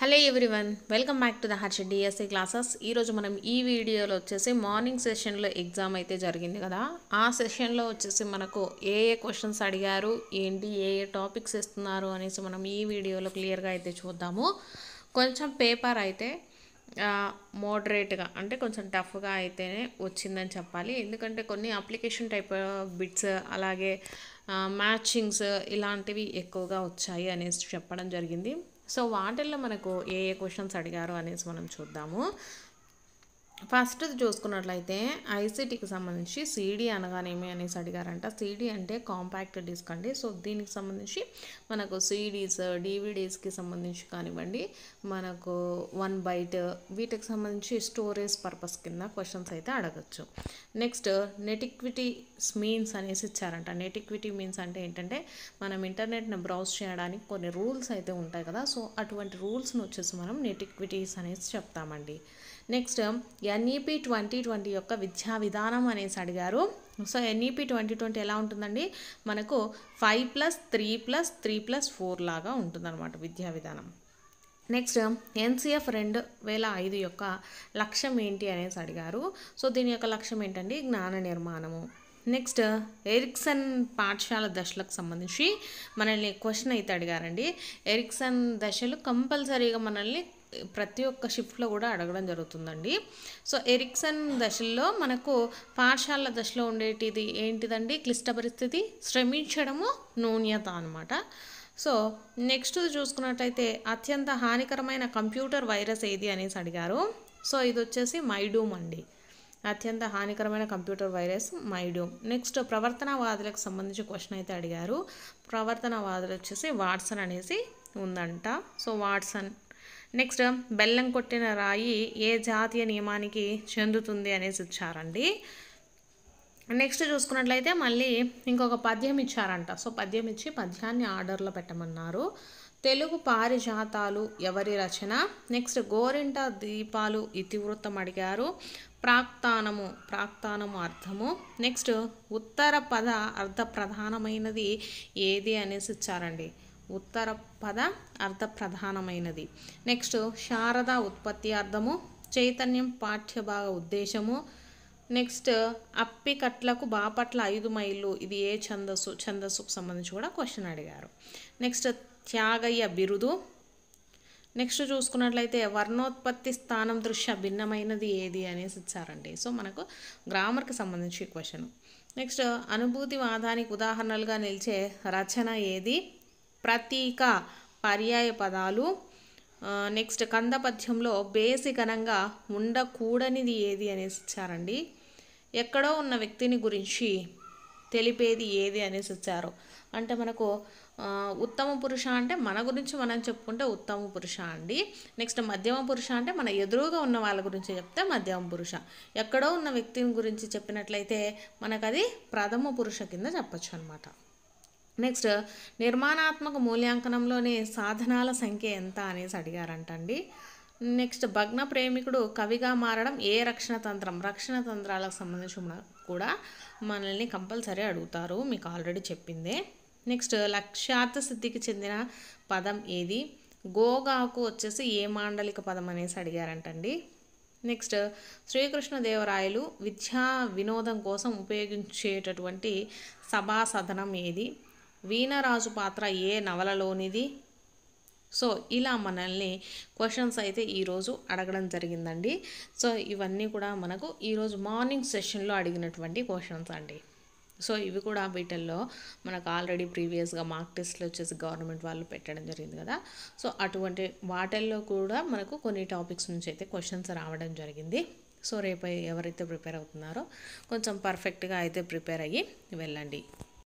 hello everyone welcome back to the Harsha DSC classes ఈరోజు మనం ఈ వీడియోలో వచ్చేసి మార్నింగ్ సెషన్లో ఎగ్జామ్ అయితే జరిగింది కదా ఆ సెషన్లో వచ్చేసి మనకు ఏ ఏ క్వశ్చన్స్ అడిగారు ఏంటి ఏ ఏ టాపిక్స్ ఇస్తున్నారు అనేసి మనం ఈ వీడియోలో క్లియర్గా అయితే చూద్దాము కొంచెం పేపర్ అయితే మోడరేట్గా అంటే కొంచెం టఫ్గా అయితేనే వచ్చిందని చెప్పాలి ఎందుకంటే కొన్ని అప్లికేషన్ టైప్ బిట్స్ అలాగే మ్యాచింగ్స్ ఇలాంటివి ఎక్కువగా వచ్చాయి అనేసి చెప్పడం జరిగింది సో వాటిల్లో మనకు ఏ ఏ క్వశ్చన్స్ అడిగారు అనేసి మనం చూద్దాము ఫస్ట్ చూసుకున్నట్లయితే ఐసీటీకి సంబంధించి సీడీ అనగానేమి అనేసి అడిగారంట సీడీ అంటే కాంపాక్ట్ డిస్క్ అండి సో దీనికి సంబంధించి మనకు సీడీస్ డివిడీస్కి సంబంధించి కానివ్వండి మనకు వన్ బైట్ వీటికి సంబంధించి స్టోరేజ్ పర్పస్ కింద క్వశ్చన్స్ అయితే అడగచ్చు నెక్స్ట్ నెటిక్విటీ మీన్స్ అనేసి ఇచ్చారంట నెటిక్విటీ మీన్స్ అంటే ఏంటంటే మనం ఇంటర్నెట్ని బ్రౌజ్ చేయడానికి కొన్ని రూల్స్ అయితే ఉంటాయి కదా సో అటువంటి రూల్స్ని వచ్చేసి మనం నెటిక్విటీస్ అనేసి చెప్తామండి నెక్స్ట్ ఎన్ఈపి ట్వంటీ ట్వంటీ యొక్క విద్యా విధానం అనేసి అడిగారు సో ఎన్ఈపి ట్వంటీ ట్వంటీ ఎలా ఉంటుందండి మనకు five plus three plus three plus four లాగా ఉంటుందన్నమాట విద్యా విధానం నెక్స్ట్ ఎన్సిఎఫ్ రెండు వేల ఐదు యొక్క లక్ష్యం ఏంటి అనేసి అడిగారు సో దీని యొక్క లక్ష్యం ఏంటండి జ్ఞాన నిర్మాణము నెక్స్ట్ ఎరిక్సన్ పాఠశాల దశలకు సంబంధించి మనల్ని క్వశ్చన్ అయితే అడిగారండి ఎరిక్సన్ దశలు కంపల్సరీగా మనల్ని ప్రతి ఒక్క షిఫ్ట్లో కూడా అడగడం జరుగుతుందండి సో ఎరిక్సన్ దశల్లో మనకు పాఠశాల దశలో ఉండేటిది ఏంటిదండి క్లిష్ట పరిస్థితి శ్రమించడము నూన్యత అనమాట సో నెక్స్ట్ చూసుకున్నట్లయితే అత్యంత హానికరమైన కంప్యూటర్ వైరస్ ఏది అనేసి అడిగారు సో ఇది వచ్చేసి మైడూమ్ అండి అత్యంత హానికరమైన కంప్యూటర్ వైరస్ మైడూమ్ నెక్స్ట్ ప్రవర్తనవాదులకు సంబంధించి క్వశ్చన్ అయితే అడిగారు ప్రవర్తనవాదులు వచ్చేసి వాట్సన్ అనేసి ఉందంట సో వాట్సన్ నెక్స్ట్ బెల్లం కొట్టిన రాయి ఏ జాతీయ నియమానికి చెందుతుంది అనేసి ఇచ్చారండి నెక్స్ట్ చూసుకున్నట్లయితే మళ్ళీ ఇంకొక పద్యం ఇచ్చారంట సో పద్యం ఇచ్చి పద్యాన్ని ఆర్డర్లో పెట్టమన్నారు తెలుగు పారిజాతాలు ఎవరి రచన నెక్స్ట్ గోరింట దీపాలు ఇతివృత్తం అడిగారు ప్రాక్తానము ప్రాక్తానము అర్థము నెక్స్ట్ ఉత్తర పద అర్థ ప్రధానమైనది ఏది అనేసి ఇచ్చారండి ఉత్తర పద అర్థ ప్రధానమైనది నెక్స్ట్ శారద ఉత్పత్తి అర్థము చైతన్యం పాఠ్యభాగ ఉద్దేశము నెక్స్ట్ అప్పికట్లకు బాపట్ల ఐదు మైళ్ళు ఇది ఏ ఛందస్సు ఛందస్సుకు సంబంధించి కూడా క్వశ్చన్ అడిగారు నెక్స్ట్ త్యాగయ్య బిరుదు నెక్స్ట్ చూసుకున్నట్లయితే వర్ణోత్పత్తి స్థానం దృశ్య భిన్నమైనది ఏది అనేసి ఇచ్చారండి సో మనకు గ్రామర్కి సంబంధించి క్వశ్చన్ నెక్స్ట్ అనుభూతి వాదానికి ఉదాహరణలుగా నిలిచే రచన ఏది ప్రతీక పర్యాయ పదాలు నెక్స్ట్ కందపద్యంలో బేసికనంగా ఉండకూడనిది ఏది అనేసి ఇచ్చారండి ఎక్కడో ఉన్న వ్యక్తిని గురించి తెలిపేది ఏది అనేసి ఇచ్చారు అంటే మనకు ఉత్తమ పురుష అంటే మన గురించి మనం చెప్పుకుంటే ఉత్తమ పురుష అండి నెక్స్ట్ మధ్యమ పురుష అంటే మన ఎదురుగా ఉన్న వాళ్ళ గురించి చెప్తే మధ్యమ పురుష ఎక్కడో ఉన్న వ్యక్తిని గురించి చెప్పినట్లయితే మనకు అది ప్రథమ పురుష కింద చెప్పచ్చు అనమాట నెక్స్ట్ నిర్మాణాత్మక మూల్యాంకనంలోని సాధనాల సంఖ్య ఎంత అనేసి అడిగారంటండి నెక్స్ట్ భగ్న ప్రేమికుడు కవిగా మారడం ఏ రక్షణ తంత్రం రక్షణ తంత్రాలకు సంబంధించి కూడా మనల్ని కంపల్సరీ అడుగుతారు మీకు ఆల్రెడీ చెప్పిందే నెక్స్ట్ లక్ష్యార్థ సిద్ధికి చెందిన పదం ఏది గోగాకు వచ్చేసి ఏ మాండలిక పదం అనేసి అడిగారంటండి నెక్స్ట్ శ్రీకృష్ణదేవరాయలు విద్యా వినోదం కోసం ఉపయోగించేటటువంటి సభా సదనం ఏది వీణరాజు పాత్ర ఏ నవలలోనిది సో ఇలా మనల్ని క్వశ్చన్స్ అయితే ఈరోజు అడగడం జరిగిందండి సో ఇవన్నీ కూడా మనకు ఈరోజు మార్నింగ్ సెషన్లో అడిగినటువంటి క్వశ్చన్స్ అండి సో ఇవి కూడా వీటిల్లో మనకు ఆల్రెడీ ప్రీవియస్గా మార్క్ టెస్ట్లు వచ్చేసి గవర్నమెంట్ వాళ్ళు పెట్టడం జరిగింది కదా సో అటువంటి వాటిల్లో కూడా మనకు కొన్ని టాపిక్స్ నుంచి అయితే క్వశ్చన్స్ రావడం జరిగింది సో రేపు ఎవరైతే ప్రిపేర్ అవుతున్నారో కొంచెం పర్ఫెక్ట్గా అయితే ప్రిపేర్ అయ్యి వెళ్ళండి